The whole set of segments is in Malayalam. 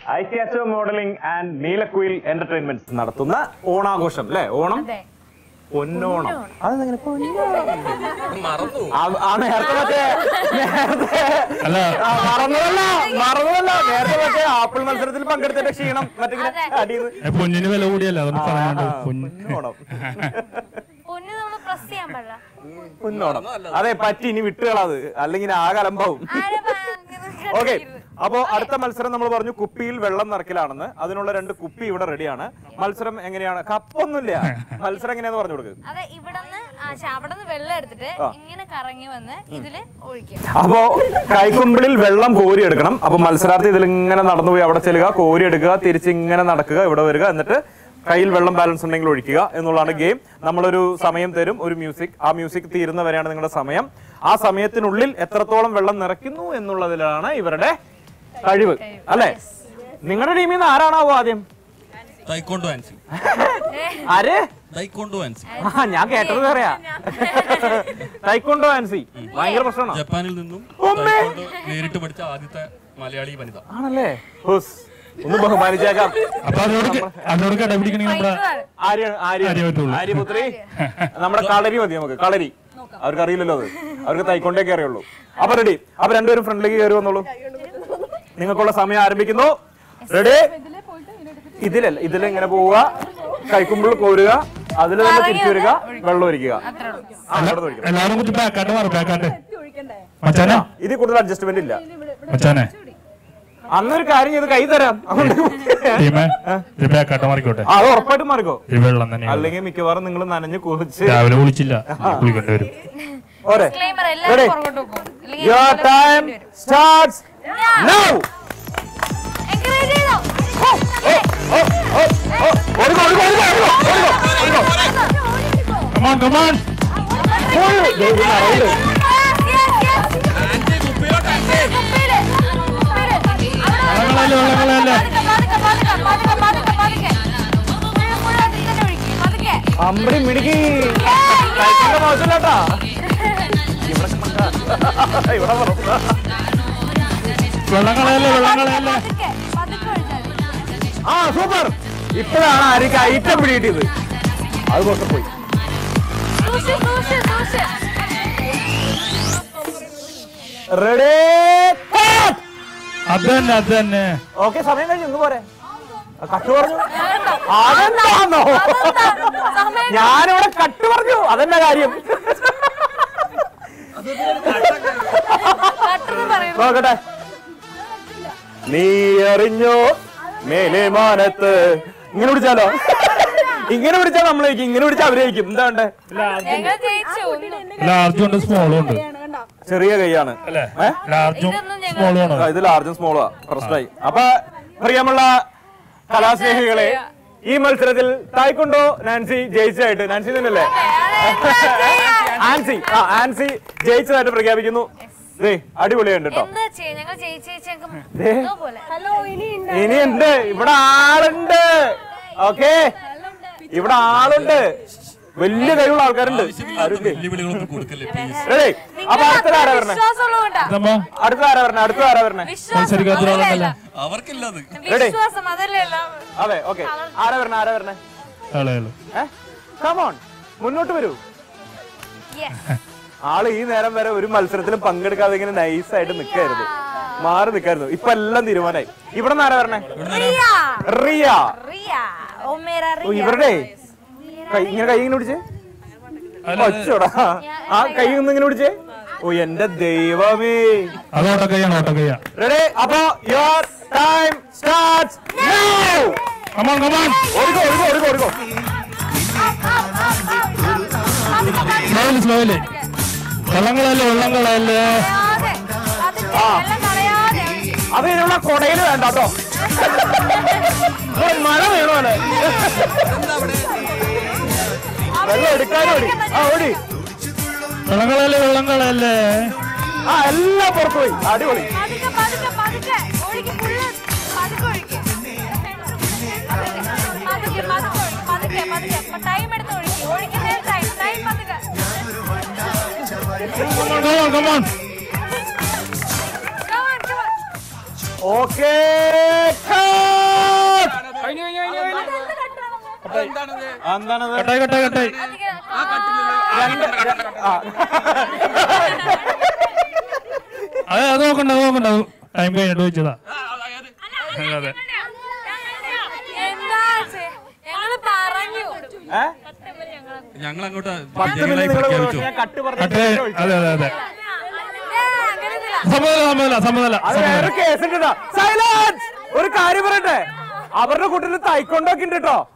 ഐക്യാച്ചോ മോഡലിംഗ് ആൻഡ് നീലക്കുയിൽ എന്റർടൈൻമെന്റ്സ് നടത്തുന്ന ഓണാഘോഷം അല്ലെ ഓണം അതെ പൊന്നോണം അതെങ്ങനെ ആ- ആ നേരത്തെ മറ്റേ നേരത്തെ അല്ല ആ, മറന്നതല്ല മറന്നതല്ല നേരത്തെ മറ്റേ ആപ്പിൾ മത്സരത്തിൽ പങ്കെടുത്തതിന്റെ ക്ഷീണം മറ്റേ അടിയത് ഏ, പൊന്നിന് വില കൂടിയല്ല അതുകൊണ്ട് പറയാണ്ട് പൊന്ന് പൊന്നോണം പൊന്നു നമ്മള് പ്രസ് ചെയ്യാൻ പാടില്ല പൊന്നോണം അതെ പറ്റി ഇനി വിട്ടുകളത് അല്ലെങ്കിൽ ആകെ അലമ്പാവും ആരെ ഭയങ്കര ഓക്കെ കണ്ടിരിക്കുന്നു. അപ്പോ അടുത്ത മത്സരം നമ്മൾ പറഞ്ഞു കുപ്പിയിൽ വെള്ളം നിറക്കലാണെന്ന് അതിനുള്ള രണ്ട് കുപ്പി ഇവിടെ റെഡിയാണ് മത്സരം എങ്ങനെയാണ് കപ്പൊന്നുമില്ല മത്സരം എങ്ങനെയാന്ന് പറഞ്ഞു കൊടുക്ക് അതെ ഇവിടുന്ന് ആ, ശ്ശെ, അവിടുന്ന് വെള്ളം എടുത്തിട്ട് ഇങ്ങനെ കറങ്ങി വന്ന് ഇതില് ഒഴിക്കും അപ്പോ കൈക്കുമ്പിളിൽ വെള്ളം കോരി എടുക്കണം അപ്പൊ മത്സരാർത്ഥി ഇതിൽ ഇങ്ങനെ നടന്നു പോയി അവിടെ ചെല്ലുക കോരി എടുക്കുക തിരിച്ച് ഇങ്ങനെ നടക്കുക ഇവിടെ വരിക എന്നിട്ട് കയ്യിൽ വെള്ളം ബാലൻസ് ഉണ്ടെങ്കിൽ ഒഴിക്കുക എന്നുള്ളതാണ് ഗെയിം നമ്മളൊരു സമയം തരും ഒരു മ്യൂസിക് ആ മ്യൂസിക് തീരുന്നവരെയാണ് നിങ്ങളുടെ സമയം ആ സമയത്തിനുള്ളിൽ എത്രത്തോളം വെള്ളം നിറയ്ക്കുന്നു എന്നുള്ളതിലാണ് ഇവരുടെ കഴിവ് അല്ലെ നിങ്ങളുടെ ടീമിൽ നിന്ന് ആരാണാവോ ആദ്യം തൈക്കോണ്ടോ ആൻസി ആര് തൈക്കോണ്ടോ ആൻസി ആ ഞാൻ കേട്ടത് വേറെയാ തൈക്കൊണ്ടോ ആൻസി ഭയങ്കര പ്രശ്നമാണോ ജപ്പാനിൽ നിന്നും ഉമ്മേ. തൈക്കോണ്ടോ നേരിട്ട് പഠിച്ച ആദ്യത്തെ മലയാളി വനിത ആണല്ലേ ഹുസ്. ഒന്ന് ബഹുമാനിച്ചേക്കാം അപ്പൊ അതിനോട് ക- അതിനോട് കടപിടിക്കണമെങ്കിൽ നമ്മുടെ ആര്യാണ് ആര്യ ആര്യ പറ്റുള്ളൂ. ആര്യപുത്രി നമ്മുടെ കളരി മതി നമുക്ക് കളരി അവർക്ക് അറിയില്ലല്ലോ അത് അവർക്ക് തൈക്കൊണ്ടേക്ക് അറിയുള്ളൂ അപ്പൊ റെഡി അപ്പൊ രണ്ടുപേരും ഫ്രണ്ടിലേക്ക് കയറി വന്നോളൂ നിങ്ങൾക്കുള്ള സമയം ആരംഭിക്കുന്നു റെഡി ഇതിലല്ല ഇതിലിങ്ങനെ പോവുക കൈക്കുമ്പോൾ കോരുക അതിൽ തന്നെ തിരിച്ചു വരിക വെള്ളം ഒഴിക്കുക ആ, വെള്ളം ഒഴിക്കണം. എല്ലാവരും കുറിച്ച് ബാക്കാട്ട് മാറും ബാക്കാട്ട് മച്ചാനെ ഇതിൽ കൂടുതൽ അഡ്ജസ്റ്റ്മെന്റ് ഇല്ല മച്ചാനെ അന്നൊരു കാര്യം ചെയ്ത് കൈ തരാം അതുകൊണ്ട് ടീമേ ഇത് ബാക്കാട്ട് മാറിക്കോട്ടെ ആ, അത് ഉറപ്പായിട്ടും മാറിക്കോ ഈ വെള്ളം തന്നെ അല്ലെങ്കിൽ മിക്കവാറും നിങ്ങൾ നനഞ്ഞു കുളിച്ച് രാവിലെ കുളിച്ചില്ല കുളിക്കേണ്ടി വരും ഓരെ Disclaimer, എല്ലാവരും Ready? പുറകോട്ട് പോകും അല്ലെങ്കിൽ Your ഇതുപോലെ time ചെയ്യേണ്ടി വരും. starts now. Encourage ചെയ്തോ? ഓ, ഓ, ഓ, ഓടിക്കോ, ഓടിക്കോ, ഓടിക്കോ, ഓടിക്കോ, ഓടിക്കോ. കമാൺ കമാൺ ഓടി, ദേ, ഇത് നിറയുണ്ട്. Yes, yes, yes. കുപ്പിയില്, കുപ്പിയില്. വെള്ളങ്ങളല്ലേ വെള്ളങ്ങളല്ലേ പതുക്കെ, പതുക്കെ, പതുക്കെ, പതുക്കെ, പതുക്കെ. മുഴുവൻ, മുഴുവൻ അതിൽ തന്നെ ഒഴിക്ക്. പതുക്കെ. അമ്പടി മിടുക്കി കഴിക്കുന്ന മോശമില്ലാട്ടാ ഇവിടെ ഇവിടെ പറഞ്ഞു വെള്ളങ്ങളല്ലേ വെള്ളങ്ങളല്ലേ പതുക്കെ, പതുക്കെ ഒഴിച്ചാൽ മതി. ആ സൂപ്പർ ഇപ്പോഴാണ് ആർക്ക് ഐറ്റം പിടികിട്ടിയത് അത് കുറച്ച് പോയി സൂക്ഷിച്ച്, സൂക്ഷിച്ച്, സൂക്ഷിച്ച്. റെഡി അത് തന്നെ അത് തന്നെ ഓക്കെ സമയം കഴിഞ്ഞു ഇന്ന് പോരെ ആ, കട്ട് പറഞ്ഞു അതെന്താന്നോ സമയം ഞാനിവിടെ കട്ട് പറഞ്ഞു അതെന്നെ കാര്യം പെട്ടെന്ന് പറയുന്നു. നോക്കട്ടെ നീ അറിഞ്ഞോ മേലെ മാനത്ത് ഇങ്ങനെ പിടിച്ചാലോ ഇങ്ങനെ പിടിച്ചാൽ നമ്മൾ ജയിക്കും ഇങ്ങനെ പിടിച്ചാൽ അവര് ജയിക്കും എന്താ വേണ്ടേ ഞങ്ങൾ ജയിച്ചു ഒന്നും. ലാർജും ഉണ്ട് സ്മോളും ഉണ്ട് ചെറിയ കൈയാണ് അല്ലേ ഏ? ലാർജും ഇതൊന്നും ഞങ്ങൾ- സ്മോളും ആണ് ആ, ഇത് ലാർജും സ്മോളും പ്രശ്നമായി അപ്പൊ പ്രിയമുള്ള കലാസ്നേഹികളെ ഈ മത്സരത്തിൽ തായ്ക്കൊണ്ടോ നാൻസി ജയിച്ചതായിട്ട് നാൻസി തന്നെയല്ലേ ആൻസി ആ ആൻസി ജയിച്ചതായിട്ട് പ്രഖ്യാപിക്കുന്നു ദേ അടിപൊളിയുണ്ട് കേട്ടോ എന്താ ചെയ്യാ ഞങ്ങൾ ജയിച്ച് ജയിച്ച് ഞങ്ങൾക്ക് ദേ. എന്തോ പോലെ ഇനി ഉണ്ട് ഇവിടെ ആളുണ്ട് ഓക്കെ ഇവിടെ ആളുണ്ട് വലിയ കഴിവുള്ള ആൾക്കാരുണ്ട് ആരുമില്ലേ വെല്ലുവിളികളൊന്നും കൊടുക്കല്ലേ പ്ലീസ് റെഡി അപ്പൊ അടുത്ത ആരാ വരണേ വിശ്വാസമുള്ളതുകൊണ്ടാ ഇതമ്മ അടുത്ത ആരാ വരണേ അടുത്ത ആരാ വരണേ വിശ്വാസം മത്സരിക്കാത്ത അതല്ലേ ഒരാളല്ല. എല്ലാം. അവർക്കില്ലത് വിശ്വാസം അതല്ലേ എല്ലാം. അതെ ഓക്കെ ആരാ വരണേ ആരാ വരണേ ആളുകള് ഏ കമോൺ മുന്നോട്ട് വരൂ Yes. ആള് ഈ നേരം വരെ ഒരു മത്സരത്തിലും പങ്കെടുക്കാതെ ഇങ്ങനെ നൈസ് ആയിട്ട് നിൽക്കായിരുന്നു മാറി നിൽക്കായിരുന്നു ഇപ്പൊ എല്ലാം തീരുമാനമായി ഇവിടെ നിന്ന് ആരാ വരണേ റിയ. റിയ റിയ. ഓ മേരാ ഓ, റിയ. ഇവരുടെ കൈ ഇങ്ങനെ കൈ ഇങ്ങനെ പിടിച്ചേ ഒച്ചോടാ ആ കൈ ഒന്ന് ഇങ്ങനെ പിടിച്ചേ ഓ എന്റെ ദൈവമേ അത് ഓട്ടക്കയ്യാണ് ഓട്ടക്കയ്യ റെഡി അപ്പൊ your time starts now come on come on ഓടിക്കോ ഓടിക്കോ ഓടിക്കോ ഓടിക്കോ സ്ലോയില് സ്ലോയില് വെള്ളങ്ങളല്ലേ വെള്ളങ്ങളല്ലേ കളയാതെ. പതുക്കെ, വെള്ളം കളയാതെ. അത് ഇതിനുള്ള കൊടയില് വേണ്ട കേട്ടോ ഒരു മഴ വീണോലെ വെള്ളം എടുക്കാനും ഓടി ആ ഓടി വെള്ളങ്ങളല്ലേ വെള്ളങ്ങളല്ലേ ആ എല്ലാം പുറത്തു പോയി അടിപൊളി പതുക്കെ, പതുക്കെ, പതുക്കെ. ഒഴുകി full പതുക്കെ ഒഴുക്ക്. പതുക്കെ, പതുക്കെ ഒഴുക്ക്. പതുക്കെ, പതുക്കെ. ഇപ്പൊ time എടുത്ത് ഒഴുക്ക്. ഒഴുക്കുന്ന time, time പതുക്കെ. Come on come on Come on, come on. Okay എന്താണത് കട്ടായി കട്ടായി കട്ടായി രണ്ട് ര- ആ. അതെ അത് നോക്കണ്ട അത് നോക്കണ്ട ടൈം കഴിഞ്ഞിട്ട് ചോദിച്ചതാ അതെ അതെ എന്താ ചെ- ഞങ്ങള് പറഞ്ഞു ഏ? ഞങ്ങൾ അങ്ങോട്ട് പത്ത് മിനിറ്റ് വിജയികളായി നിങ്ങൾ പ്രഖ്യാപിച്ചു ഞാൻ കട്ട് കട്ട് പറഞ്ഞു അതെ അതെ അതെ ഏ, അങ്ങനെയൊന്നുമില്ല. സമ്മതല്ല സമ്മതല്ല സമ്മതല്ല അത് വേറെ കേസ് ഉണ്ട് സൈലൻസ് ഒരു കാര്യം പറയട്ടെ അവരുടെ കൂട്ടത്തിൽ തൈക്കൊണ്ടൊക്കെ ഉണ്ട് കേട്ടോ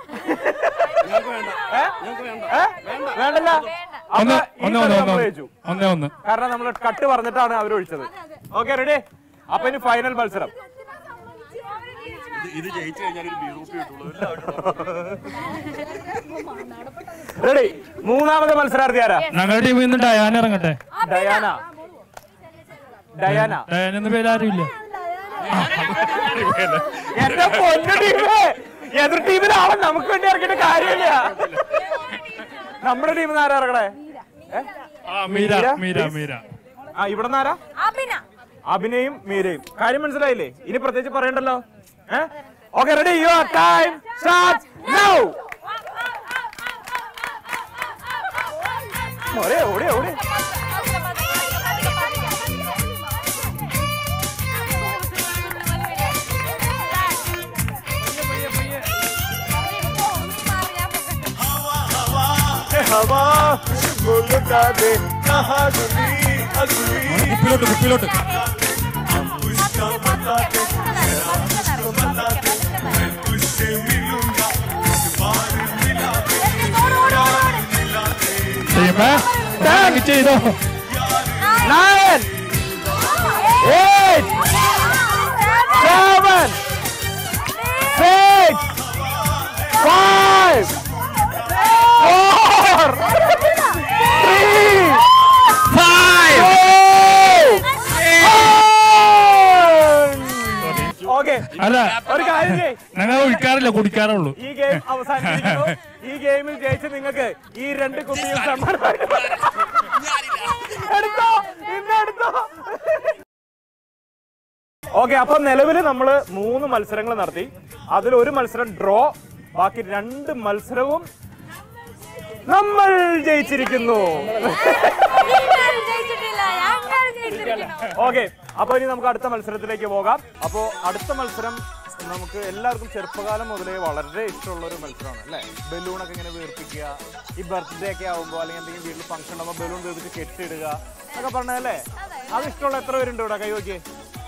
ഏ? ഏ? വേണ്ടല്ല അപ്പൊ ഒന്ന് ഈ ഒന്ന് കളി ഒന്ന് നമ്മൾ ഒന്ന് ജയിച്ചു. ഒന്നേ ഒന്ന് കാരണം നമ്മൾ കട്ട് പറഞ്ഞിട്ടാണ് അവർ ഒഴിച്ചത് ഓക്കെ റെഡി അപ്പൊ ഇനി ഫൈനൽ മത്സരം ഇത് ജയിച്ചു കഴിഞ്ഞാൽ ഒരു ബിറൂപ്പി കിട്ടുള്ളൂ റെഡി മൂന്നാമത്തെ മത്സരാർത്ഥി ആരാ ഞങ്ങളുടെ ടീമിൽ നിന്ന് ഡയാന ഇറങ്ങട്ടെ ഡയാന ഡയാന ഡയാന എന്ന പേര് ആരും ഇല്ല എന്റെ പൊന്നു ടീമേ എതിർ ടീമിലെ ആളെ നമുക്ക് വേണ്ടി ഇറക്കിയിട്ട് കാര്യമില്ല നമ്മുടെ ടീമിൽ നിന്ന് ആരാ ഇറങ്ങണേ ഏ? ആ മീര മീര മീര ആ ഇവിടെ ആരാ അഭിന അഭിനയും മീരയും കാര്യം മനസ്സിലായില്ലേ ഇനി പ്രത്യേകിച്ച് പറയണ്ടല്ലോ okay ready your time start now ഓടേ ഓടേ ഓടേ हवा मुल्का दे कहा गुली अगली കുപ്പിലോട്ട് കുപ്പിലോട്ട് ടീമേ ബാഗ് ചെയ്തോ nine, eight, seven, six, five, four, three, five okay അല്ല ഒരു കാര്യം ചെയ്യ്. ഞങ്ങൾ ഒഴിക്കാറില്ല കുടിക്കാറുള്ളൂ ഈ ഗെയിം അവസാനിപ്പിക്കുന്നു ഈ ഗെയിമിൽ ജയിച്ച് നിങ്ങൾക്ക് ഈ രണ്ട് കുപ്പിയും സമ്മാനമായിട്ട് എടുത്തോ ഇന്ന് എടുത്തോ ഓക്കെ അപ്പൊ നിലവിൽ നമ്മള് മൂന്ന് മത്സരങ്ങൾ നടത്തി അതിൽ ഒരു മത്സരം ഡ്രോ ബാക്കി രണ്ട് മത്സരവും നമ്മൾ ജയിച്ചിരിക്കുന്നു ജയിച്ചിട്ടില്ല ഞങ്ങൾ ജയിച്ചിരിക്കുന്നു ഓക്കെ അപ്പൊ ഇനി നമുക്ക് അടുത്ത മത്സരത്തിലേക്ക് പോകാം അപ്പോ അടുത്ത മത്സരം നമുക്ക് എല്ലാവർക്കും ചെറുപ്പകാലം മുതലേ വളരെ ഇഷ്ടമുള്ള ഒരു മത്സരമാണ് അല്ലേ ബലൂണൊക്കെ ഇങ്ങനെ വീർപ്പിക്കുക ഈ ബർത്ത്ഡേ ഒക്കെ ആവുമ്പോൾ അല്ലെങ്കിൽ എന്തെങ്കിലും വീട്ടിൽ ഫംഗ്ഷൻ ഉണ്ടാകുമ്പോൾ ബലൂൺ വീർപ്പിച്ച് കെട്ടിയിടുക എന്നൊക്കെ പറഞ്ഞതല്ലേ അത് ഇഷ്ടമുള്ള എത്ര പേരുണ്ട് ഇവിടെ കൈ നോക്കിയേ